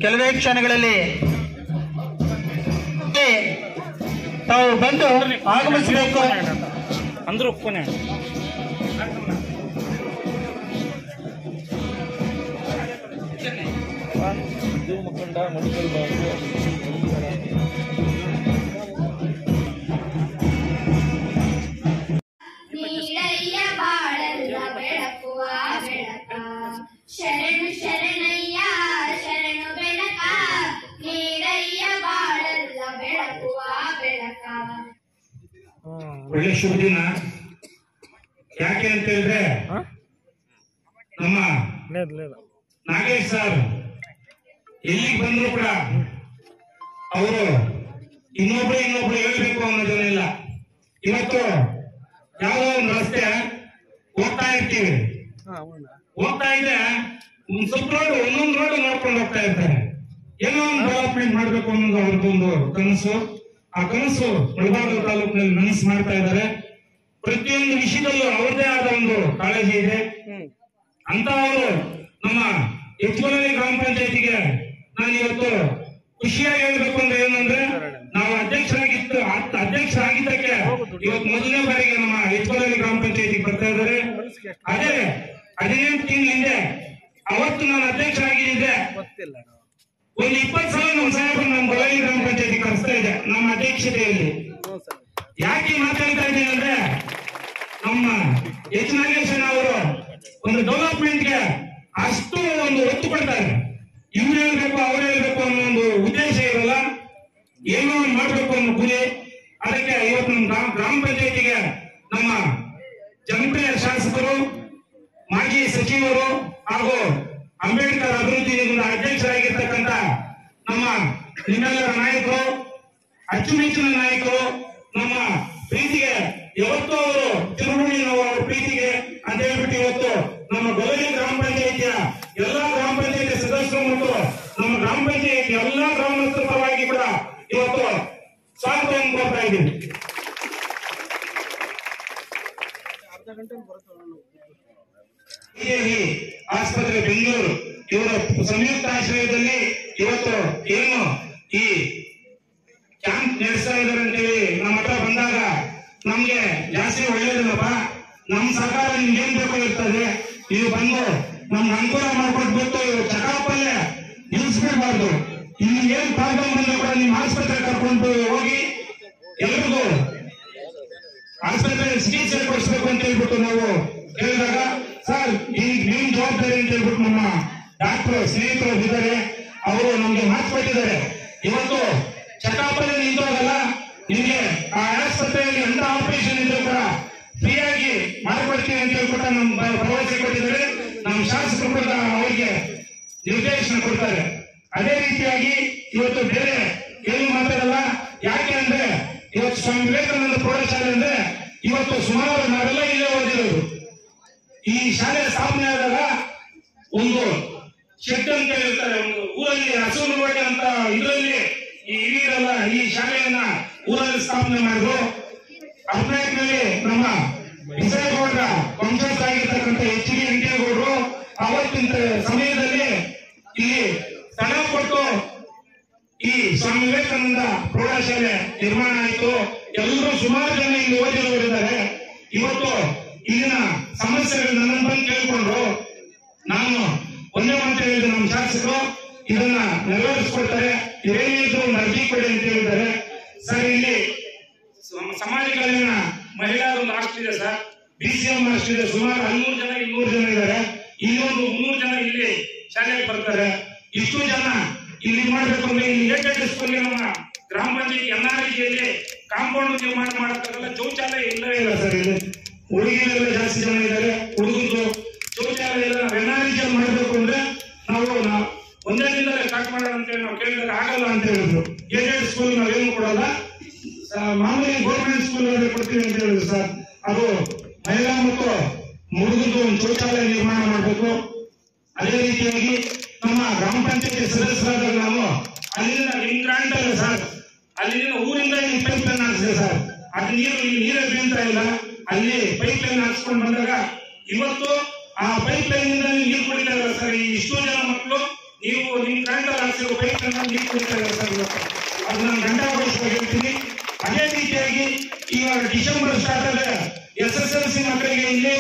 ಕೆಲವೇ ಕ್ಷಣಗಳಲ್ಲಿ ತಾವು ಬಂದು ಆಗಮಿಸಬೇಕು ಅಂದ್ರು ಒಪ್ಕೊನೆ ಮುಖಂಡ ಮಡಿಕಲ್ ನೀರಯ್ಯ ಬಾಳಲ್ಲ ಬೆಳಕುವ ಬೆಳಕ ಶರಣು ಶರಣಯ್ಯ ಶರಣು ಬೆಳಕ ನೀರಯ್ಯ ಬಾಳಲ್ಲ ಬೆಳಕುವ ಬೆಳಕ ಒಳ್ಳೆ ಶುಭ ದಿನ ಯಾಕೆ ಅಂತ ಹೇಳಿದ್ರೆ ನಮ್ಮ ನಾಗೇಶ್ ಸರ್ ಎಲ್ಲಿಗೆ ಬಂದ್ರು ಕೂಡ ಅವರು ಇನ್ನೊಬ್ರು ಇನ್ನೊಬ್ರು ಹೇಳ್ಬೇಕು ಅನ್ನೋದೇನಿಲ್ಲ ಇವತ್ತು ಯಾವುದೋ ಒಂದು ರಸ್ತೆ ಹೋಗ್ತಾ ಇರ್ತೀವಿ ಹೋಗ್ತಾ ಇದ್ರೆ ಒಂದ್ ಸ್ವಲ್ಪ ರೋಡ್ ಒಂದೊಂದು ರೋಡ್ ನೋಡ್ಕೊಂಡು ಹೋಗ್ತಾ ಇರ್ತಾರೆ ಏನೋ ಒಂದು ಡೆವಲಪ್ಮೆಂಟ್ ಮಾಡ್ಬೇಕು ಅನ್ನೋದು ಅವ್ರದ್ದೊಂದು ಕನಸು ಆ ಕನಸು ಮುಳಬಾಗಿಲು ತಾಲೂಕಿನಲ್ಲಿ ನನಸು ಮಾಡ್ತಾ ಇದ್ದಾರೆ ಪ್ರತಿಯೊಂದು ವಿಷಯದಲ್ಲೂ ಅವ್ರದೇ ಆದ ಒಂದು ಕಾಳಜಿ ಇದೆ ಅಂತ ಅವರು ನಮ್ಮ ಹೆಚ್ಚುವರಿ ಗ್ರಾಮ ಪಂಚಾಯತಿಗೆ ನಾನು ಇವತ್ತು ಖುಷಿಯಾಗಿ ಹೇಳ್ಬೇಕು ಅಂದ್ರೆ ಏನಂದ್ರೆ ನಾವು ಅಧ್ಯಕ್ಷರಾಗಿತ್ತು ಅದ್- ಅಧ್ಯಕ್ಷರಾಗಿದ್ದಕ್ಕೆ ಇವತ್ತು ಮೊದಲನೇ ಬಾರಿಗೆ ನಮ್ಮ ಹೆಚ್ಚುವರಿ ಗ್ರಾಮ ಪಂಚಾಯತಿಗೆ ಬರ್ತಾ ಇದ್ದಾರೆ ಅದೇ ಹದಿನೆಂಟು ತಿಂಗಳ ಹಿಂದೆ ಅವತ್ತು ನಾನು ಅಧ್ಯಕ್ಷರಾಗಿದ್ದೆ ಒಂದು ಇಪ್ಪತ್ತು ಸಲ ನಮ್ಮ ಸಾಹೇಬರು ನಮ್ಮ ಗೊಳಗಿ ಗ್ರಾಮ ಪಂಚಾಯತಿ ಕರೆಸ್ತಾ ಇದೆ ನಮ್ಮ ಅಧ್ಯಕ್ಷತೆಯಲ್ಲಿ ಯಾಕೆ ಮಾತಾಡ್ತಾ ಇದ್ದೀನಿ ಅಂದ್ರೆ ನಮ್ಮ ಎಚ್ ನಾಗೇಶನ್ ಅವರು ಒಂದು ಡೆವಲಪ್ಮೆಂಟ್ಗೆ ಅಷ್ಟು ಒಂದು ಒತ್ತು ಕೊಡ್ತಾರೆ ಇವ್ರು ಹೇಳ್ಬೇಕು ಅವ್ರು ಹೇಳ್ಬೇಕು ಅನ್ನೋ ಒಂದು ಉದ್ದೇಶ ಇರಲ್ಲ ಏನೋ ಒಂದು ಮಾಡ್ಬೇಕು ಅನ್ನೋ ಗುರಿ ಅದಕ್ಕೆ ಇವತ್ತು ನಮ್ಮ ಗ್ರಾಮ ಗ್ರಾಮ ಪಂಚಾಯತಿಗೆ ನಮ್ಮ ಜನಪ್ರಿಯ ಶಾಸಕರು ಮಾಜಿ ಸಚಿವರು ಹಾಗೂ ಅಂಬೇಡ್ಕರ್ ಅಭಿವೃದ್ಧಿ ನಿಗಮದ ಅಧ್ಯಕ್ಷರಾಗಿರ್ತಕ್ಕಂಥ ನಮ್ಮ ನಿಮ್ಮೆಲ್ಲರ ನಾಯಕರು ಅಚ್ಚುಮೆಚ್ಚಿನ ನಾಯಕರು ನಮ್ಮ ಪ್ರೀತಿಗೆ ಯಾವತ್ತೂ ಅವರು ತಿರುಗುಣಿ ನಾವು ಅವರ ಪ್ರೀತಿಗೆ ಅಂತ ಹೇಳ್ಬಿಟ್ಟು ಇವತ್ತು ನಮ್ಮ ಗೊಲಗಿ ಗ್ರಾಮ ಪಂಚಾಯಿತಿಯ ಎಲ್ಲಾ ಗ್ರಾಮ ಪಂಚಾಯಿತಿ ಸದಸ್ಯರು ಮತ್ತು ನಮ್ಮ ಗ್ರಾಮ ಪಂಚಾಯಿತಿ ಎಲ್ಲಾ ಗ್ರಾಮಸ್ಥರ ಪರವಾಗಿ ಕೂಡ ಇವತ್ತು ಸ್ವಾಗತವನ್ನು ಕೋರ್ತಾ ಇದ್ದೀನಿ ಈ ಆಸ್ಪತ್ರೆ ಬೆಂಗಳೂರು ಇವರ ಸಂಯುಕ್ತ ಆಶ್ರಯದಲ್ಲಿ ಇವತ್ತು ಏನು ಈ ಕ್ಯಾಂಪ್ ನಡೆಸ್ತಾ ಇದಾರೆ ಅಂತೇಳಿ ನಮ್ಮ ಹತ್ರ ಬಂದಾಗ ನಮ್ಗೆ ಜಾಸ್ತಿ ಒಳ್ಳೇದಿಲ್ಲಪ್ಪ ನಮ್ ಸರ್ಕಾರ ನಿಮ್ಗೆ ಏನ್ ಬೇಕು ಇರ್ತದೆ ನೀವು ಬಂದು ನಮ್ಗೆ ಅನುಕೂಲ ಮಾಡ್ಕೊಟ್ಬಿಟ್ಟು ಚಕಾಪಲ್ಲೇ ನಿಲ್ಲಿಸ್ಬಿಡ್ಬಾರ್ದು ಇಲ್ಲಿ ಏನ್ ಪ್ರಾಬ್ಲಮ್ ಬಂದ್ರೆ ಕೂಡ ನಿಮ್ ಆಸ್ಪತ್ರೆ ಕರ್ಕೊಂಡು ಹೋಗಿ ಎಲ್ರಿಗೂ ಆಸ್ಪತ್ರೆ ಚಿಕಿತ್ಸೆ ಕೊಡಿಸ್ಬೇಕು ಅಂತ ಹೇಳ್ಬಿಟ್ಟು ನಾವು ಹೇಳಿದಾಗ ಸರ್ ಈಗ ನಿಮ್ ಜವಾಬ್ದಾರಿ ಅಂತ ಹೇಳ್ಬಿಟ್ಟು ನಮ್ಮ ಡಾಕ್ಟರ್ ಸ್ನೇಹಿತರು ಇದ್ದಾರೆ ಅವರು ನಮ್ಗೆ ಮಾತು ಕೊಟ್ಟಿದ್ದಾರೆ ಇವತ್ತು ಚಟಾಪಲ್ಲಿ ನಿಂತೋಗಲ್ಲ ನಿಮ್ಗೆ ಆ ಆಸ್ಪತ್ರೆಯಲ್ಲಿ ಎಂತ ಆಪರೇಷನ್ ಇದ್ರು ಕೂಡ ಫ್ರೀಯಾಗಿ ಮಾಡಿಕೊಡ್ತೀವಿ ಅಂತ ಹೇಳ್ಬಿಟ್ಟು ನಮ್ ಭ- ಭರವಸೆ ಕೊಟ್ಟಿದ್ದಾರೆ ನಮ್ಮ ಶಾಸಕರು ಕೂಡ ಅವರಿಗೆ ನಿರ್ದೇಶನ ಕೊಡ್ತಾರೆ ಅದೇ ರೀತಿಯಾಗಿ ಇವತ್ತು ಬೇರೆ ಏನು ಮಾತಾಡಲ್ಲ ಯಾಕೆ ಅಂದ್ರೆ ಇವತ್ತು ಸ್ವಾಮಿ ವಿವೇಕಾನಂದ ಪ್ರೌಢಶಾಲೆ ಅಂದ್ರೆ ಇವತ್ತು ಸುಮಾರು ನಾವೆಲ್ಲ ಇಲ್ಲೇ ಓದಿರೋದು ಈ ಶಾಲೆ ಸ್ಥಾಪನೆ ಆದಾಗ ಒಂದು ಶೆಡ್ ಅಂತ ಹೇಳ್ತಾರೆ ಒಂದು ಊರಲ್ಲಿ ಹಸುರು ರೋಡ್ ಅಂತ ಇದರಲ್ಲಿ ಈ ಹಿರಿಯರೆಲ್ಲ ಈ ಶಾಲೆಯನ್ನ ಊರಲ್ಲಿ ಸ್ಥಾಪನೆ ಮಾಡಿದ್ರು ಹದಿನಾಲ್ಕರಲ್ಲಿ ನಮ್ಮ ವಿಜಯಗೌಡರ ವಂಶಸ್ಥರಾಗಿರ್ತಕ್ಕಂಥ ಎಚ್ ಡಿ ವೆಂಕಟೇಗೌಡರು ಅವತ್ತಿನ ಸಮಯದಲ್ಲಿ ಇಲ್ಲಿ ತಡ ಕೊಟ್ಟು ಈ ಸ್ವಾಮಿ ವಿವೇಕಾನಂದ ಪ್ರೌಢಶಾಲೆ ನಿರ್ಮಾಣ ಆಯಿತು ಎಲ್ಲರೂ ಸುಮಾರು ಜನ ಇಲ್ಲಿ ಓದಿರೋರಿದ್ದಾರೆ ಇವತ್ತು ಇಲ್ಲಿನ ಸಮಸ್ಯೆಗಳು ನನ್ನ ಬಂದು ಕೇಳ್ಕೊಂಡ್ರು ನಾನು ಒಂದೇ ಮಾತು ಹೇಳಿದೆ ನಮ್ಮ ಶಾಸಕರು ಇದನ್ನ ನೆರವೇರಿಸ್ಕೊಡ್ತಾರೆ ಇದೇನಿದ್ರು ಒಂದು ಅರ್ಜಿ ಕೊಡಿ ಅಂತ ಹೇಳಿದ್ದಾರೆ ಸರ್ ಇಲ್ಲಿ ನಮ್ಮ ಸಮಾಜ ಕಲ್ಯಾಣ ಮಹಿಳಾ ಒಂದು ಹಾಸ್ಟೆಲ್ ಇದೆ sir B C M hostel ಇದೆ ಸುಮಾರು ಹನ್ನೂರು ಜನ ಇನ್ನೂರು ಜನ ಇದ್ದಾರೆ ಇನ್ನೊಂದು ಮುನ್ನೂರು ಜನ ಇಲ್ಲಿ ಶಾಲೆಗೆ ಬರ್ತಾರೆ ಇಷ್ಟು ಜನ ಇಲ್ಲಿ ಮಾಡ್ಬೇಕು ಅಂದ್ರೆ ಇಲ್ಲಿ ಏಕೆಡ್ ಸ್ಕೂಲ್ ನಮ್ಮ ಗ್ರಾಮ ಪಂಚಾಯತ್ ಎನ್ ಆರ್ ಜಿಯಲ್ಲಿ ಕಾಂಪೌಂಡ್ ನಿರ್ಮಾಣ ಮಾಡಕ್ಕಾಗಲ್ಲ ಶೌಚಾಲಯ ಇಲ್ಲವೇ ಇಲ್ಲ ಸರ್ ಇಲ್ಲಿ ಹುಡುಗಿರೆಲ್ಲ ಜಾಸ್ತಿ ಜನ ಇದ್ದಾರೆ ಹುಡುಗರು ಶೌಚಾಲಯ ಇಲ್ಲ ನಾವು ಎನ್ ಆರ್ ಜಿಯಲ್ಲಿ ಮಾಡಬೇಕು ಅಂದ್ರೆ ನಾವು ನಾ- ಒಂದೇ ದಿನದಲ್ಲಿ ಸ್ಟಾರ್ಟ್ ಮಾಡೋಣ ಅಂತ ಹೇಳಿ ನಾವು ಕೇಳಿದಾಗ ಆಗಲ್ಲ ಅಂತ ಹೇಳಿದ್ರು ಏಕೆಡ್ ಸ್ಕೂಲ್ ನಾವೇನು ಕೊಡಲ್ಲ ಆ, ಮಾಮೂಲಿ ಗೌರ್ಮೆಂಟ್ ಸ್ಕೂಲ್ ಅಲ್ಲಿ ಕೊಡ್ತೀವಿ ಅಂತ ಹೇಳಿದ್ರು ಸರ್ ಅದು ಮಹಿಳಾ ಮತ್ತು ಹುಡುಗರಿಗೆ ಒಂದು ಶೌಚಾಲಯ ನಿರ್ಮಾಣ ಮಾಡಬೇಕು ಅದೇ ರೀತಿಯಾಗಿ ನಮ್ಮ ಗ್ರಾಮ ಪಂಚಾಯತಿ ಸದಸ್ಯರಾದಾಗ ನಾವು ಅಲ್ಲಿಂದ ನಿಮ್ ಗ್ರಾಂಟ್ ಅಲ್ಲ ಸರ್ ಅಲ್ಲಿಂದ ಊರಿಂದ ಇಲ್ಲಿ ಪೈಪ್ ಲೈನ್ ಹಾಕ್ಸಿದೆ ಸರ್ ಅದು ನೀರು ಇಲ್ಲಿ ನೀರೇ ಬೀಳ್ತಾ ಇಲ್ಲ ಅಲ್ಲಿ ಪೈಪ್ ಲೈನ್ ಹಾಕ್ಸ್ಕೊಂಡು ಬಂದಾಗ ಇವತ್ತು ಆ ಪೈಪ್ ಲೈನ್ ಇಂದ ನೀರು ಕುಡಿತಾ ಇದ್ದಾರೆ ಸರ್ ಈ ಇಷ್ಟೋ ಜನ ಮಕ್ಕಳು ನೀವು ನಿಮ್ ಕಾಂಡಲ್ಲಿ ಹಾಕ್ಸಿರೋ ಬೈಕ್ ಅನ್ನ ನೀವು ಕೊಡ್ತಾ ಇದ್ದಾರೆ ಸರ್ ಇವತ್ತು ಅದು ನಾನು ಗಂಡಾಗೋಸ್ಕರ ಹೇಳ್ತೀನಿ ಅದೇ ರೀತಿಯಾಗಿ ಇವಾಗ ಡಿಸೆಂಬರ್ ಸ್ಟಾರ್ಟ್ ಆದ್ರೆ ಎಸ್ ಎಸ್ ಎಲ್ ಸಿ ಮಕ್ಕಳಿಗೆ ಇಲ್ಲಿ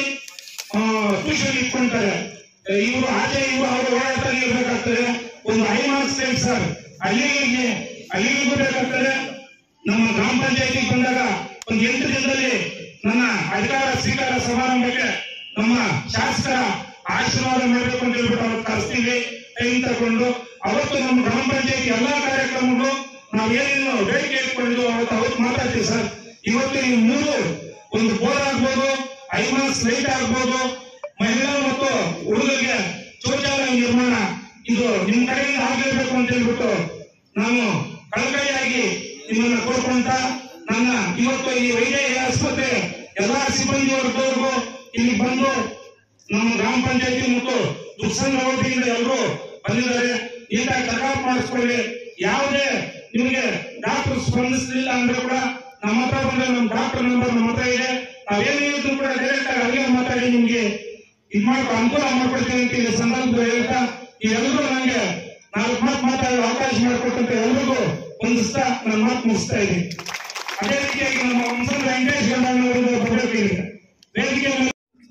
ಟ್ಯೂಷನ್ ಇಟ್ಕೊಂತಾರೆ ಇವರು ಆಚೆ ಇವರು ಅವರು ಓಡಾಡ್ತಾನೆ ಇರ್ಬೇಕಾಗ್ತದೆ ಒಂದು ಹೈ ಮಾರ್ಕ್ಸ್ ಟೈಮ್ ಸರ್ ಅಲ್ಲಿಗೆ ಅಲ್ಲಿಗೂ ಬೇಕಾಗ್ತದೆ ನಮ್ಮ ಗ್ರಾಮ ಪಂಚಾಯತಿಗೆ ಬಂದಾಗ ಒಂದು ಎಂಟು ದಿನದಲ್ಲಿ ನನ್ನ ಅಧಿಕಾರ ಸ್ವೀಕಾರ ಸಮಾರಂಭಕ್ಕೆ ನಮ್ಮ ಶಾಸಕರ ಆಶೀರ್ವಾದ ಮಾಡಬೇಕು ಅಂತ ಹೇಳ್ಬಿಟ್ಟು ಅವತ್ತು ಕರೆಸ್ತೀವಿ ಟೈಮ್ ತಗೊಂಡು ಅವತ್ತು ನಮ್ಮ ಗ್ರಾಮ ಪಂಚಾಯತಿ ಎಲ್ಲಾ ಕಾರ್ಯಕ್ರಮಗಳು ನಾವೇನೇನು ಬೇಡಿಕೆ ಇಟ್ಕೊಂಡಿದ್ವು ಅವತ್ತು ಅವತ್ತು ಮಾತಾಡ್ತೀವಿ ಸರ್ ಇವತ್ತು ಈ ಮೂರು ಒಂದು ಬೋರ್ ಆಗ್ಬೋದು ಐಮಾಸ್ ಲೈಟ್ ಆಗ್ಬೋದು ಮಹಿಳಾ ಮತ್ತು ಹುಡುಗರಿಗೆ ಶೌಚಾಲಯ ನಿರ್ಮಾಣ ಇದು ನಿಮ್ ಕಡೆಯಿಂದ ಆಗಲೇಬೇಕು ಅಂತ ಹೇಳ್ಬಿಟ್ಟು ನಾನು ಕಳಕಳಿಯಾಗಿ ನಿಮ್ಮನ್ನ ಕೋರ್ಕೊಂತ ನನ್ನ ಇವತ್ತು ಈ ವೈದ್ಯ ಆಸ್ಪತ್ರೆ ಎಲ್ಲಾ ಸಿಬ್ಬಂದಿ ವರ್ಗದವರೆಗೂ ಇಲ್ಲಿ ಬಂದು ನಮ್ಮ ಗ್ರಾಮ ಪಂಚಾಯತಿ ಮತ್ತು ದುರ್ಸಂಗ ವತಿಯಿಂದ ಎಲ್ಲರೂ ಬಂದಿದ್ದಾರೆ ನೀಟಾಗಿ ಚೆಕಪ್ ಮಾಡಿಸ್ಕೊಳ್ಳಿ ಯಾವುದೇ ನಿಮಗೆ ಡಾಕ್ಟರ್ ಸ್ಪಂದಿಸಲಿಲ್ಲ ಅಂದ್ರೆ ಕೂಡ ನಮ್ಮ ಹತ್ರ ಬಂದ್ರೆ ನಮ್ಮ ಡಾಕ್ಟರ್ ನಂಬರ್ ನಮ್ಮ ಹತ್ರ ಇದೆ ನಾವೇನು ಹೇಳಿದ್ರು ಕೂಡ ಡೈರೆಕ್ಟ್ ಆಗಿ ಅಲ್ಲಿಗೆ ಮಾತಾಡಿ ನಿಮ್ಗೆ ಇದ್ ಮಾಡ್ಕೊ ಅನುಕೂಲ ಮಾಡ್ಕೊಡ್ತೀನಿ ಅಂತ ಈ ಸಂದರ್ಭದಲ್ಲಿ ಹೇಳ್ತಾ ನೀವೆಲ್ಲರೂ ನಂಗೆ ನಾಲ್ಕು ಮಾತು ಮಾತಾಡೋ ಅವಕಾಶ ಮಾಡಿಕೊಟ್ಟಂತ ಎಲ್ರಿಗೂ ಹೊಂದಿಸ್ತಾ ನನ್ನ ಮಾತು ಮುಗಿಸ್ತಾ ಇದ್ದೀನಿ ಅದೇ ರೀತಿಯಾಗಿ ನಮ್ಮ ವಂಶದ ವೆಂಕಟೇಶ್ ಗಂಡನವರಿಂದ ಬರಬೇಕಿದೆ ವೇದಿಕೆ ಮೇಲೆ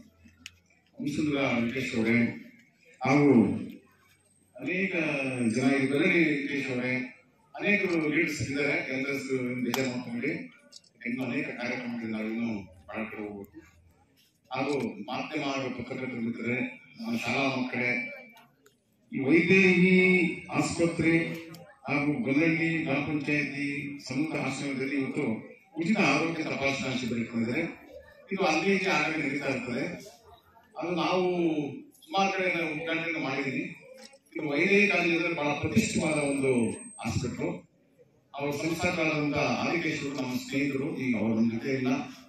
ಮುಸುಂದ್ರ ವೆಂಕಟೇಶ್ ಅವರೇ ಹಾಗೂ ಅನೇಕ ಜನ ಇದ್ದಾರೆ ವೆಂಕಟೇಶ್ ಅವರೇ ಅನೇಕರು ಲೀಡರ್ಸ್ ಇದ್ದಾರೆ ಎಲ್ಡರ್ಸ್ ಬೇಜಾರು ಮಾಡ್ಕೊಂಡ್ರಿ ಇನ್ನು ಅನೇಕ ಕಾರ್ಯಕ್ರಮಗಳು ನಾವು ಇನ್ನೂ ಬಹಳ ಕಡೆ ಹೋಗ್ಬೇಕು ಹಾಗೂ ಮಾಧ್ಯಮ ಹಾಗೂ ಪತ್ರಕರ್ತರು ಮಿತ್ರರೇ ನಮ್ಮ ಶಾಲಾ ಮಕ್ಕಳೇ ಈ ವೈದೇಹಿ ಆಸ್ಪತ್ರೆ ಹಾಗೂ ಗೊಲ್ಲಳ್ಳಿ ಗ್ರಾಮ ಪಂಚಾಯತಿ ಸಮುದ್ರ ಆಶ್ರಮದಲ್ಲಿ ಇವತ್ತು ಉಚಿತ ಆರೋಗ್ಯ ತಪಾಸಣಾ ಶಿಬಿರ ಇಟ್ಕೊಂಡಿದ್ದಾರೆ ಇದು ಅಲ್ಲಿ ಇಲ್ಲಿ ಆಗಲೇ ನಡೀತಾ ಇರ್ತದೆ ಅದು ನಾವು ಸುಮಾರು ಕಡೆ ನಾವು ಉದ್ಘಾಟನೆ ಮಾಡಿದ್ದೀನಿ ಇದು ವೈದ್ಯಕೀಯ ಕಾಲೇಜಲ್ಲಿ ಬಹಳ ಪ್ರತಿಷ್ಠಿತವಾದ ಒಂದು ಆಸ್ಪತ್ರೆ ಅವರ ಸಂಸ್ಥಾಪಕರಾದಂತ ಆದಿಕೇಶ್ವರು ನಮ್ಮ ಸ್ನೇಹಿತರು ಈಗ ಅವರ ನಮ್ಮ ಜೊತೆ ಇಲ್ಲ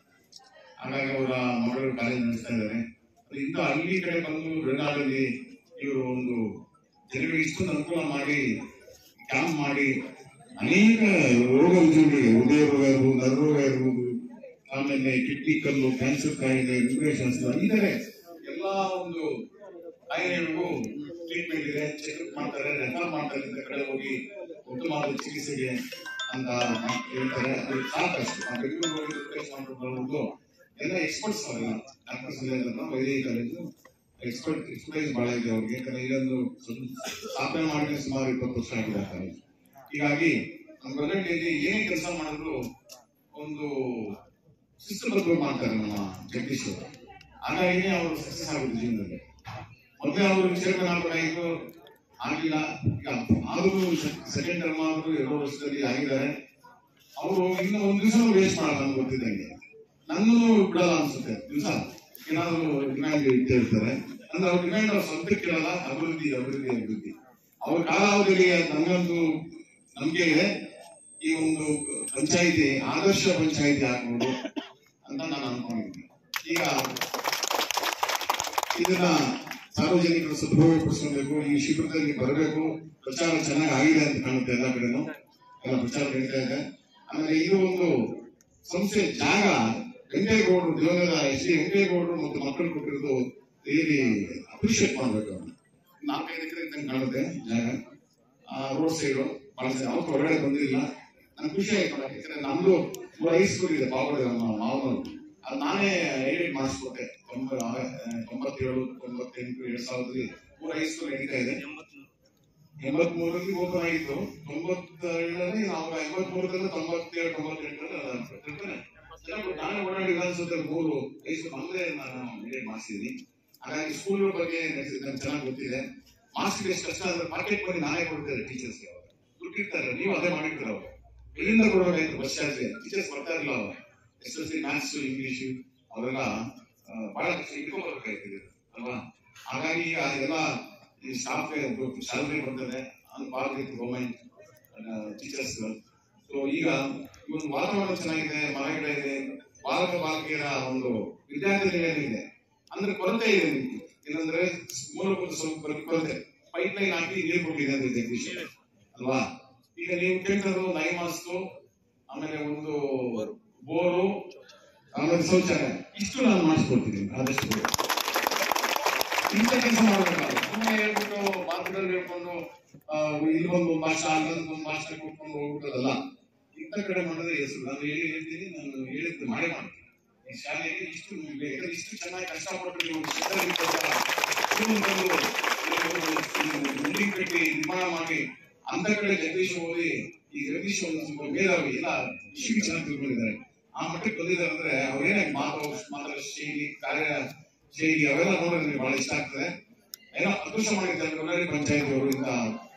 ಹಾಗಾಗಿ ಅವರ ಮಗಳು ಕಾಲೇಜ್ ನಡೆಸ್ತಾ ಇದ್ದಾರೆ ಇಂಥ ಹಳ್ಳಿ ಕಡೆ ಬಂದು ಬೆಳಗಾವಿಯಲ್ಲಿ ಇವರು ಒಂದು ಜನರಿಗೆ ಇಷ್ಟೊಂದು ಅನುಕೂಲ ಮಾಡಿ ಕ್ಯಾಂಪ್ ಮಾಡಿ ಅನೇಕ ರೋಗ ರುಜಿನಗಳಿಗೆ ಹೃದಯ ರೋಗ ಇರ್ಬೋದು ನರರೋಗ ಇರ್ಬೋದು ಆಮೇಲೆ ಕಿಡ್ನಿ ಕಲ್ಲು ಕ್ಯಾನ್ಸರ್ ಕಾಯಿಲೆ ನ್ಯೂಟ್ರಿಷನ್ಸ್ ಇದ್ದಾರೆ ಎಲ್ಲಾ ಒಂದು ಕಾಯಿಲೆಗಳಿಗೂ ಟ್ರೀಟ್ಮೆಂಟ್ ಇದೆ ಚೆಕಪ್ ಮಾಡ್ತಾರೆ ರೆಫರ್ ಮಾಡ್ತಾರೆ ಇಂಥ ಕಡೆ ಹೋಗಿ ಉತ್ತಮವಾದ ಚಿಕಿತ್ಸೆಗೆ ಅಂತ ಮಾತ್ ಹೇಳ್ತಾರೆ ಅದು ಸಾಕಷ್ಟು ಆ ಬೆಂಗಳೂರು ಹೋಗಿ ರಿಪ್ಲೇಸ್ ಮಾಡ್ಕೊಂಡು ಎಲ್ಲ ಎಕ್ಸ್ಪರ್ಟ್ಸ್ ಅವರೆಲ್ಲ ಡಾಕ್ಟರ್ಸ್ ಎಲ್ಲ ವೈದ್ಯ ಕಾಲೇಜು ಎಕ್ಸ್ಪರ್ಟ್ ಎಕ್ಸ್ಪರ್ಟೈಸ್ ಬಹಳ ಇದೆ ಅವ್ರಿಗೆ ಯಾಕಂದ್ರೆ ಇದೊಂದು ಸ್ವಲ್ಪ ಸ್ಥಾಪನೆ ಮಾಡಿ ಸುಮಾರು ಇಪ್ಪತ್ತು ವರ್ಷ ಆಗಿದೆ ಆ ಕಾಲೇಜು ಹೀಗಾಗಿ ನಮ್ಮ ಗದಗಿನಲ್ಲಿ ಏನೇ ಕೆಲಸ ಮಾಡಿದ್ರು ಒಂದು ಶಿಸ್ತುಬದ್ಧ ಮಾಡ್ತಾರೆ ನಮ್ಮ ಜಗದೀಶ್ ಅವರು ಹಾಗಾಗಿ ಅವರು ಸಕ್ಸಸ್ ಆಗುತ್ತೆ ಜೀವನದಲ್ಲಿ ಮೊದಲೇ ಅವರು ಚೇರ್ಮನ್ ಆಗಬೇಕಾಗಿತ್ತು ಆಗಿಲ್ಲ ಈಗ ಆದರೂ ಸೆಕೆಂಡ್ ಟರ್ಮ್ ಆದರೂ ಎರಡು ವರ್ಷದಲ್ಲಿ ಆಗಿದ್ದಾರೆ ಅವರು ಇನ್ನು ಒಂದು ದಿವಸ ವೇಸ್ಟ್ ಮಾಡಲ್ಲ ನಮ್ಗೆ ಗೊತ್ತಿದ್ದಂಗೆ ನನ್ನನ್ನು ಬಿಡಲ್ಲ ಅನ್ಸುತ್ತೆ ದಿವಸ ಏನಾದ್ರು ಡಿಮ್ಯಾಂಡ್ ಇಟ್ಟೇ ಇರ್ತಾರೆ ಅಂದ್ರೆ ಅವ್ರ ಡಿಮ್ಯಾಂಡ್ ಅವ್ರ ಸ್ವಂತಕ್ಕೆ ಕೇಳಲ್ಲ ಅಭಿವೃದ್ಧಿ ಅಭಿವೃದ್ಧಿ ಅಭಿವೃದ್ಧಿ ಅವ್ರ ಕಾಲಾವಧಿಯಲ್ಲಿ ನಮಗೊಂದು ನಂಬಿಕೆ ಇದೆ ಈ ಒಂದು ಪಂಚಾಯಿತಿ ಆದರ್ಶ ಪಂಚಾಯಿತಿ ಆಗ್ಬೋದು ಅಂತ ನಾನು ಅನ್ಕೊಂಡಿದ್ದೀನಿ ಈಗ ಇದನ್ನ ಸಾರ್ವಜನಿಕರು ಸದುಪಯೋಗ ಪಡಿಸ್ಕೊಬೇಕು ಈ ಶಿಬಿರದಲ್ಲಿ ಬರಬೇಕು ಪ್ರಚಾರ ಚೆನ್ನಾಗಿ ಆಗಿದೆ ಅಂತ ಕಾಣುತ್ತೆ ಎಲ್ಲ ಕಡೆನೂ ಎಲ್ಲ ಪ್ರಚಾರ ನಡೀತಾ ಇದೆ ಆಮೇಲೆ ಇದು ಒಂದು ಸಂಸ್ಥೆ ಜಾಗ ವೆಂಕಟೇಗೌಡರು ದಿವಂಗತ ಎಸ್ ಡಿ ವೆಂಕಟೇಗೌಡರು ಮತ್ತು ಮಕ್ಕಳು ಕೊಟ್ಟಿರೋದು ರಿಯಲಿ ಅಪ್ರಿಷಿಯೇಟ್ ಮಾಡ್ಬೇಕು ಅವ್ರನ್ನ ನಾಲ್ಕೈದು ಎಕರೆ ಇದ್ದಂಗೆ ಕಾಣುತ್ತೆ ಜಾಗ ರೋಡ್ ಸೈಡ್ ಬಹಳ ಜನ ಅವತ್ತು ಹೊರಗಡೆ ಬಂದಿಲ್ಲ ನನ್ಗೆ ಖುಷಿ ಆಯ್ತು ಯಾಕಂದ್ರೆ ನಮ್ದು ಮೂರು ಹೈಸ್ಕೂಲ್ ಇದೆ ಬಾಬುಡೆ ನಮ್ಮ ಮಾವನವರು ಅದು ನಾನೇ ಎಡಿಟ್ ಮಾಡಿಸ್ಕೊಟ್ಟೆ ತೊಂಬ ತೊಂಬತ್ತೇಳು ತೊಂಬತ್ತೆಂಟು ಎರಡ್ ಸಾವಿರದಲ್ಲಿ ಮೂರು ಹೈಸ್ಕೂಲ್ ನಡೀತಾ ಇದೆ ಎಂಬತ್ ಮೂರರಲ್ಲಿ ಓಪನ್ ಆಗಿತ್ತು ತೊಂಬತ್ತೇಳರಲ್ಲಿ ನಾವು ಎಂಬತ್ ಮೂರರಲ್ಲಿ ತೊಂಬತ್ತೇಳು ತೊಂಬತ್ತೆಂಟರಲ್ಲಿ ನಾನೇ ಓಡಾಡಿ ವಿಧಾನಸೌಧ ಮೂರು ಹೈಸ್ಕೂಲ್ ನಮ್ಮದೇ ನಾನು ಎಡಿಟ್ ಮಾಡಿಸಿದ್ದೀನಿ ಹಾಗಾಗಿ ಸ್ಕೂಲ್ ಬಗ್ಗೆ ನನಗೆ ಚೆನ್ನಾಗಿ ಗೊತ್ತಿದೆ ಮಾಸ್ಟರ್ ಎಷ್ಟು ಕಷ್ಟ ಅಂದ್ರೆ ಪಾಕೆಟ್ ಮನಿ ನಾನೇ ಕೊಡ್ತೇನೆ ಟೀಚರ್ಸ್ಗೆ ಅವಾಗ ದುಡ್ಡಿರ್ತಾರೆ ನೀವು ಅದೇ ಮಾಡಿರ್ತಾರೆ ಅವಾಗ ಎಲ್ಲಿಂದ ಕೊಡಬೇಕಾಯ್ತು ಬಸ್ ಚಾರ್ಜ್ ಟೀಚರ್ಸ್ ಬರ್ತಾ ಇರಲಿಲ್ಲ ಅವಾಗ S L C maths English ಅವೆಲ್ಲ ಆ, ಬಹಳ ಕಷ್ಟ ಇಟ್ಕೋಬೇಕಾಯ್ತು ಅಲ್ವಾ ಹಾಗಾಗಿ ಈಗ ಅದೆಲ್ಲ ಈ ಸ್ಟಾಫ್ ಸ್ಯಾಲರಿ ಬರ್ತದೆ ಅದು ಭಾಳ ಗೌರ್ಮೆಂಟ್ ಟೀಚರ್ಸ್ ಸೊ ಈಗ ಈ ಒಂದು ವಾತಾವರಣ ಚೆನ್ನಾಗಿದೆ ಮರಗಿಡ ಇದೆ ಬಾಲಕ ಬಾಲಕಿಯರ ಒಂದು ವಿದ್ಯಾರ್ಥಿ ನಿಲಯ ಇದೆ ಅಂದ್ರೆ ಕೊರತೆ ಇದೆ ನಿಮ್ಗೆ ಏನಂದ್ರೆ ಮೂಲಭೂತ ಸೌಕರ್ಯ ಕೊರತೆ ಪೈಪ್ ಲೈನ್ ಹಾಕಿ ನೀರು ಕೊಟ್ಟಿದೆ ಅಂತ ಜಗದೀಶ್ ಅಲ್ವಾ ಈಗ ನೀವು ಕೇಳ್ತಿರೋದು ನೈ ಮಾಸ್ತು ಆಮೇಲೆ ಒಂದು ಬೋರು ಆಮೇಲೆ ಶೌಚಾಲಯ ಇಷ್ಟು ನಾನು ಮಾಡಿಸ್ಕೊಡ್ತೀನಿ ಆದಷ್ಟು ಬೇಗ. ಇಂಥ ಕೆಲಸ ಮಾಡಬೇಕಾದ್ರೆ ಸುಮ್ಮನೆ ಹೇಳ್ಬಿಟ್ಟು ಮಾತುಗಳು ಹೇಳ್ಕೊಂಡು ಆ, ಇಲ್ಲಿ ಬಂದು ಒಂದು ಭಾಷೆ ಅಲ್ಲೊಂದು ಒಂದು ಭಾಷೆ ಕೊಟ್ಕೊಂಡು ಹೋಗ್ಬಿಟ್ಟದಲ್ಲ ಇಂಥ ಕಡೆ ಮಾಡಿದ್ರೆ ಹೆಸರು ನಾನು ಹೇಳಿ ಹೇಳ್ತೀನಿ ನಾನು ಹೇಳಿದ್ದು ಮಾಡೇ ಮಾಡ್ತೀನಿ ಈ ಶಾಲೆಗೆ ಇಷ್ಟು ಬೇಕಾದ್ರೆ ಇಷ್ಟು ಚೆನ್ನಾಗಿ ಕಷ್ಟಪಟ್ಟು ನೀವು ಬಿಲ್ಡಿಂಗ್ ಕಟ್ಟಿ ನಿರ್ಮಾಣ ಮಾಡಿ ಅಂತ ಕಡೆ ಜಗದೀಶ್ ಹೋಗಿ ಈ ಜಗದೀಶ್ ಒಂದು ಸ್ವಲ್ಪ ಮೇಧಾವಿ ಎಲ್ಲ ಇಷ್ಟು ಚೆನ್ನಾಗಿ ತಿಳ್ಕೊಂಡಿದ್ದಾರೆ ಆ ಮಟ್ಟಕ್ಕೆ ಬಂದಿದ್ದಾರೆ ಅಂದ್ರೆ ಅವ್ರೇನೇ ಮಾತು ಮಾತಾಡೋ ಶೈಲಿ ಕಾರ್ಯ ಶೈಲಿ ಅವೆಲ್ಲ ನೋಡಿದ್ರೆ ನನಗೆ ಬಹಳ ಇಷ್ಟ ಆಗ್ತದೆ ಏನೋ ಅದೃಷ್ಟ ಮಾಡಿದ್ದಾರೆ ಬಳ್ಳಾರಿ ಪಂಚಾಯತ್ ಅವರು ಇಂದ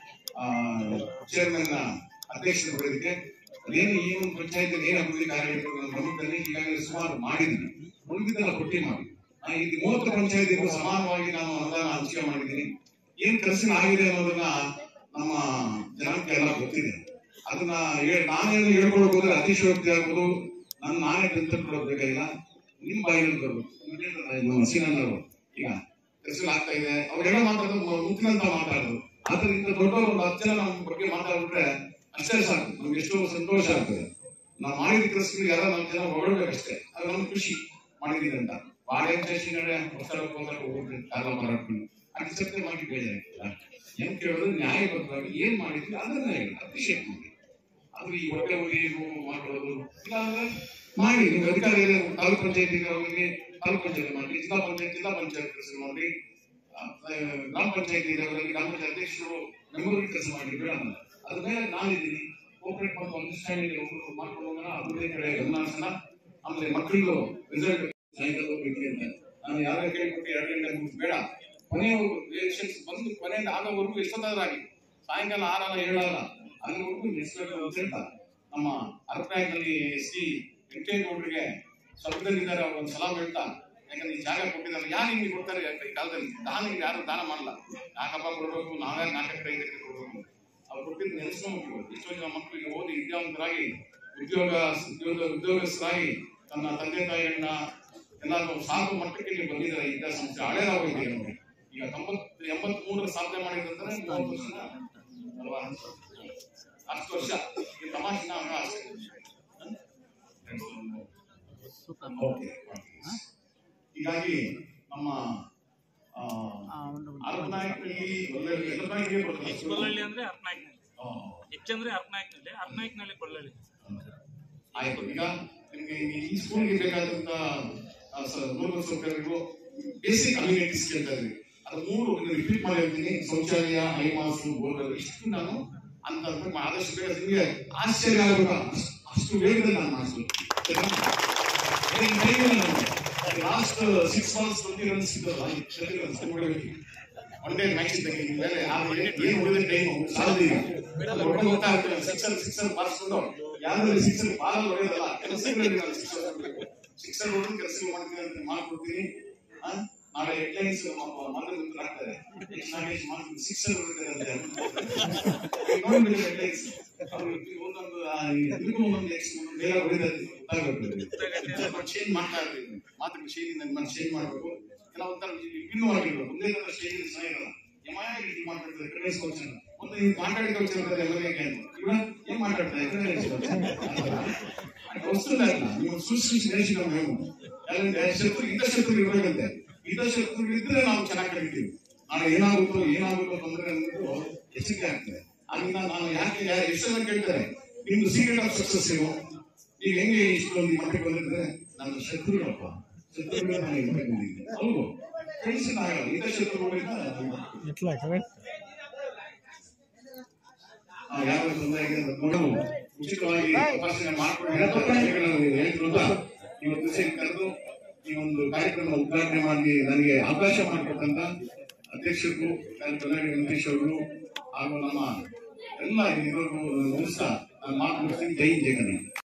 ಚೇರ್ಮನ್ ಅಧ್ಯಕ್ಷರು ಪಡೆದಕ್ಕೆ ಅದೇನು ಈ ಒಂದು ಪಂಚಾಯತ್ ಏನು ಅಭಿವೃದ್ಧಿ ಕಾರ್ಯಗಳು ನಾನು ಗಮನದಲ್ಲಿ ಈಗಾಗಲೇ ಸುಮಾರು ಮಾಡಿದ್ದೀನಿ ಉಳಿದಿದ್ದೆಲ್ಲ ಪಟ್ಟಿ ಮಾಡಿ ಆ, ಇದು ಮೂವತ್ತು ಪಂಚಾಯತಿಗೂ ಸಮಾನವಾಗಿ ನಾನು ಅನುದಾನ ಹಂಚಿಕೆ ಮಾಡಿದ್ದೀನಿ ಏನ್ ಕೆಲಸ ಆಗಿದೆ ಅನ್ನೋದನ್ನ ನಮ್ಮ ಜನಕ್ಕೆ ಎಲ್ಲ ಗೊತ್ತಿದೆ ಅದನ್ನ ಹೇಳ್- ನಾನೇನು ಹೇಳ್ಕೊಳಕ್ ಹೋದ್ರೆ ಅತಿಶಯೋಕ್ತಿ ಆಗ್ಬೋದು ನನ್ನ ನಾನೇ ತಿಳ್ಕೊಳಕ್ ಬೇಕಾಗಿಲ್ಲ ನಿಮ್ ಬಾಯಿನಲ್ಲಿ ಬರ್ಬೇಕು ಇವ್ರು ಹೇಳ್ತಾರೆ, ನಮ್ಮ ಸೀನಣ್ಣವರು ಈಗ ಕೆಲಸ ಆಗ್ತಾ ಇದೆ ಅವ್ರೆಲ್ಲ ಮಾತಾಡೋದು ಮುಖ್ಯಂತ ಮಾತಾಡೋದು ಆದ್ರೆ ಇಂಥ ದೊಡ್ಡವರು ಒಂದು ಹತ್ತು ಜನ ನಮ್ಮ ಬಗ್ಗೆ ಮಾತಾಡ್ಬಿಟ್ರೆ ಅಷ್ಟೇ ಸಾಕು ನಮ್ಗೆ ಎಷ್ಟೋ ಸಂತೋಷ ಆಗ್ತದೆ ನಾವು ಮಾಡಿದ ಕೆಲಸಗಳು ಯಾರೋ ನಾಲ್ಕು ಜನ ಹೊಗಳ್ಬೇಕಷ್ಟೇ ಅದು ನಮ್ಗೆ ಖುಷಿ ಮಾಡಿದೀವಿ ಅಂತ ಬಾಳೆ ಸ್ಟೇಷನ್ ಹೊಸ ಹೋಗ್ಬಿಟ್ಟು ಕಾಲ ಮಾರಾಡ್ಕೊಂಡು ಅಕ್ಸೆಪ್ಟ್ ಮಾಡಿ ಬೇಜಾರಾಗ್ತದ ಏನ್ ಕೇಳೋದು ನ್ಯಾಯಬದ್ಧವಾಗಿ ಏನ್ ಮಾಡಿದ್ವಿ ಅದನ್ನ ಹೇಳಿ ಅಪ್ರಿಷಿಯೇಟ್ ಮಾಡಿ ಆದ್ರೆ ಈ ಹೊಟ್ಟೆ ಹೋಗಿ ಮಾಡ್ಕೊಳ್ಳೋದು ಇಲ್ಲ ಅಂದ್ರೆ ಮಾಡಿ ನೀವು ಅಧಿಕಾರಿ ಇದೆ, ತಾಲೂಕ್ ಪಂಚಾಯತಿಗೆ ಹೋಗಿ ತಾಲೂಕ್ ಪಂಚಾಯತ್ ಮಾಡಿ ಜಿಲ್ಲಾ ಪಂಚಾಯತ್ ಜಿಲ್ಲಾ ಪಂಚಾಯತ್ ಕೆಲಸ ಮಾಡಿ ಆ, ಗ್ರಾಮ ಪಂಚಾಯತಿ ಇರೋರಿಗೆ ಗ್ರಾಮ ಪಂಚಾಯತ್ ಅಧ್ಯಕ್ಷರು ಮೆಮೊರಿ ಕೆಲಸ ಮಾಡಿ ಬೇಡ ಅನ್ನಲ್ಲ. ಅದ್ರ ಮೇಲೆ ನಾನಿದ್ದೀನಿ ಕೋಪರೇಟ್ ಮತ್ತು ಅಂಡರ್ಸ್ಟ್ಯಾಂಡಿಂಗ್ ಒಬ್ಬರು ಮಾಡ್ಕೊಂಡು ಹೋಗೋಣ ಅಭಿವೃದ್ಧಿ ಕಡೆ ಗಮನ ಹರಿಸೋಣ ಆಮೇಲೆ ಮಕ್ಕಳಿಗೂ ರಿಸಲ್ಟ್ ಸಾಯಂಕಾಲ ಹೋಗ್ಬೇಕು ಅಂತ ನಾನು ಯಾರೋ ಕೇಳ್ಬಿಟ್ಟು ಎರಡು ಗಂಟೆ ಮುಗಿಸ್ ಬೇಡ ಕೊನೆಯವರೆಗೂ ಎಲೆಕ್ಷನ್ಸ್ ಬಂದು ಕೊನೆಯಿಂದ ಆಗೋವರೆಗೂ ಎಷ್ಟೊತ್ತಾದ್ರೂ ಆಗಿ ಸಾಯಂಕಾಲ ಆರಲ್ಲ ಏಳಲ್ಲ ಅಲ್ಲಿವರೆಗೂ ನಿಲ್ಲಿಸ್ಬೇಕು ಅಂತ ಹೇಳ್ತಾ ನಮ್ಮ ಅರಪ್ರಾಯದಲ್ಲಿ ಶ್ರೀ ವೆಂಕಟೇಗೌಡರಿಗೆ ಸ್ವರ್ಗದಲ್ಲಿದ್ದಾರೆ ಅವ್ರು ಒಂದು ಸಲಾಮ್ ಹೇಳ್ತಾ ಯಾಕಂದ್ರೆ ಈ ಜಾಗ ಕೊಟ್ಟಿದ್ದಾರೆ ಯಾರು ಹಿಂಗೆ ಕೊಡ್ತಾರೆ ಈ ಕಾಲದಲ್ಲಿ ದಾನ ಹಿಂಗೆ ಯಾರು ದಾನ ಮಾಡಲ್ಲ ಯಾಕಪ್ಪ ಕೊಡಬೇಕು ನಾವೇ ನಾಲ್ಕು ಕೈ ಕೊಡಬೇಕು ಅವ್ರು ಕೊಟ್ಟಿದ್ದು ನೆನೆಸ್ಕೊಂಡ್ಬಿಟ್ಟು ಎಷ್ಟೋ ಜನ ಮಕ್ಕಳಿಗೆ ಓದಿ ವಿದ್ಯಾವಂತರಾಗಿ ಉದ್ಯೋಗ ಉದ್ಯೋಗ ಉದ್ಯೋಗಸ್ಥರಾಗಿ ತನ್ನ ತಂದೆ ತಾಯಿಗಳನ್ನ ಎಲ್ಲಾರು ಸಾಕು ಮಟ್ಟಕ್ಕೆ ನೀವು ಬಂದಿದ್ದಾರೆ ಈ ವಿದ್ಯಾಸಂಸ್ಥೆ ಹಳೇದಾಗೋಗಿದೆ ನಮಗೆ ಈಗ ತೊಂಬತ್ ಎಂಬತ್ ಮೂರರ ಸಾಧನೆ ಮಾಡಿದಂದ್ರೆ ಮೂವತ್ತು ವರ್ಷ ಅಲ್ವಾ ಹತ್ತು ವರ್ಷ ಈ ತಮಾಷೆನ ಹಂಗ ಅಷ್ಟೇ ಓಕೆ ಹೀಗಾಗಿ ನಮ್ಮ ಆ, ಅರವತ್ನಾಲ್ಕರಲ್ಲಿ ಒಳ್ಳೆ ಎಲ್ಲರಿಗೂ ಕೊಡ್ತಾರೆ. ಬಳ್ಳಳ್ಳಿ ಅಂದ್ರೆ ಅರ್ನಾಯ್ಕನಲ್ಲಿ ಆ, ಹೆಚ್ಚಂದ್ರೆ ಅರ್ನಾಯ್ಕನಲ್ಲಿ ಅರ್ನಾಯ್ಕನಲ್ಲಿ ಬಳ್ಳಳ್ಳಿ ಆಯ್ತು ಈಗ ನಿಮ್ಗೆ ಈ- ಈ ಸ್ಕೂಲ್ಗೆ ಬೇಕಾದಂತ ಆ, ಸ- ಮೂಲಭೂತ ಸೌಕರ್ಯಗಳು ಬೇಸಿಕ್ ಅಮ್ಯುನಿಟೀಸ್ ಕೇಳ್ತಾ ಇದ್ವಿ ಅದು ಮೂರು ರಿಪೀಟ್ ಮಾಡಿ ಹೇಳ್ತೀನಿ ಶೌಚಾಲಯ ಐಮಾಸು ಬೋರ್ವೆಲ್ ಇಷ್ಟು ನಾನು ಅಂತ ಅಂತ ಆದಷ್ಟು ಬೇಗ ನಿಮಗೆ ಆಶ್ಚರ್ಯ ಆಗಬೇಕು ಅಷ್ಟು- ಅಷ್ಟು ವೇಗದಲ್ಲಿ ನಾನು ಮಾಡಿಸ್ಬೇಕು last six months twenty runs ಇದ್ದಲ್ಲ twenty runs one day match ಇದ್ದಂಗೆ ನಿಮ್ಮ ಮೇಲೆ ಆ ಏನು ಉಳಿದ ಟೈಮ್ ಸಾಲದಿಲ್ಲ ಹೊಡ್ಕೊಂಡು ಹೋಗ್ತಾ ಇರ್ತೀನಿ ಸಿಕ್ಸರ್ ಸಿಕ್ಸರ್ ಬಾರಿಸ್ಕೊಂಡು ಯಾವ್ದಾದ್ರು ಸಿಕ್ಸರ್ ಬಾಲ್ ಹೊಡೆಯೋದಲ್ಲ ಕೆಲಸಗಳಲ್ಲಿ ನಾನು ಸಿಕ್ಸರ್ ಹೊಡಿಬೇಕು ಸಿಕ್ಸರ್ ಹೊಡೆದು ಕೆಲಸ ಮಾಡ್ತೀನಿ ಅಂತ ಮಾಡ್ಕೊಡ್ತೀನಿ ಆ? ನಾಳೆ ಹೆಡ್ಲೈನ್ಸ್ ಮಂದ್ರ ಮಿತ್ರ ಆಗ್ತಾರೆ ಎಚ್ ನಾಗೇಶ್ ಮಾಡ್ತೀನಿ ಸಿಕ್ಸರ್ ಹೊಡಿತಾರೆ ಅಂತ ನೋಡ್ಬಿಡಿ ಹೆಡ್ಲೈನ್ಸ್ ಅವರು ಒಂದೊಂದು ಆ, ಇದಕ್ಕೂ ಒಂದೊಂದು ಎಕ್ಸ್ ಒಂದೊಂದು ಬೇರೆ ಹೊಡಿತಾರೆ ಗೊತ್ತಾಗಬೇಕು ಚೇಂಜ್ ಮಾಡ್ತಾ ಇರ್ಬೇಕು ಮಾತುಗಳು ಶೈಲಿ ನನ್ನ ಚೇಂಜ್ ಮಾಡಬೇಕು ಕೆಲವೊಂಥರ ವಿಭಿನ್ನವಾಗಿರ್ಬೇಕು ಒಂದೇ ತರ ಶೈಲಿ ಚೆನ್ನಾಗಿರಲ್ಲ ಯಮಾಯಾಗಿ ಇದು ಮಾಡ್ತಿರ್ತಾರೆ ಕಡೆ ಕೌಶಲ ಒಂದು ಈ ಮಾತಾಡಿ ಕೌಶಲ ಇರ್ತದೆ ಎಲ್ಲರಿಗೆ ಇವಾಗ ಏನ್ ಮಾತಾಡ್ತಾರೆ ವಸ್ತುಲ್ಲ ನೀವು ಸೃಷ್ಟಿಸಿ ದೇಶದ మేము ಯಾಕಂದ್ರೆ ಶತ್ರು ಇದ್ದ ಶತ್ರು ಇರಬೇಕಂತೆ ಇದ್ದ ಶತ್ರು ಇದ್ರೆ ನಾವು ಚೆನ್ನಾಗಿ ಕಲಿತೀವಿ ನಾಳೆ ಏನಾಗುತ್ತೋ ಏನಾಗುತ್ತೋ ತೊಂದರೆ ಅಂದ್ಬಿಟ್ಟು ಎಚ್ಚರಿಕೆ ಆಗ್ತದೆ ಅಲ್ಲಿಂದ ನಾನು ಯಾಕೆ ಯಾರು ಎಷ್ಟು ಜನ ಕೇಳ್ತಾರೆ ನಿಮ್ದು ಸೀಕ್ರೆಟ್ ಆಫ್ ಸಕ್ಸಸ್ ಏನು ನೀವು ಹೆಂಗೆ ಇಷ್ಟೊಂದು ಈ ಮಟ್ಟಕ್ಕೆ ಬಂದಿದ್ರೆ ನನ್ನ ಶತ್ರುಗಳಪ್ಪ ಶತ್ರುಗಳು ನಾನು ಈ ಮಟ್ಟಕ್ಕೆ ಬಂದಿದ್ದೆ ಹೌದು ಫ್ರೆಂಡ್ಸ್ ಆಗಲ್ಲ ಇದ್ದ ಶತ್ರುಗಳಿಂದ ನಾನು ಆ, ಯಾವ ತೊಂದರೆ ಆಗಿದೆ ಅಂತ ನೋಡಲು ಉಚಿತವಾಗಿ ತಪಾಸಣೆ ಮಾಡ್ಕೊಂಡು ಹೇಳ್ತಿರೋದು ಇವತ್ತು ದಿವಸ ಕರೆದು ಈ ಒಂದು ಕಾರ್ಯಕ್ರಮ ಉದ್ಘಾಟನೆ ಮಾಡಿ ನನಗೆ ಅವಕಾಶ ಮಾಡಿಕೊಟ್ಟಂತ ಅಧ್ಯಕ್ಷರು ಕಲ್ಯಾಣಿ ವೆಂಕಟೇಶ್ ಅವರು ಹಾಗೂ ನಮ್ಮ ಎಲ್ಲ ಇರೋರು ನಮಸ್ಕಾರ ನಾನು ಮಾತು ಮುಗಿಸ್ತೀನಿ ಜೈ ಜೈ ಕನ್ನಡ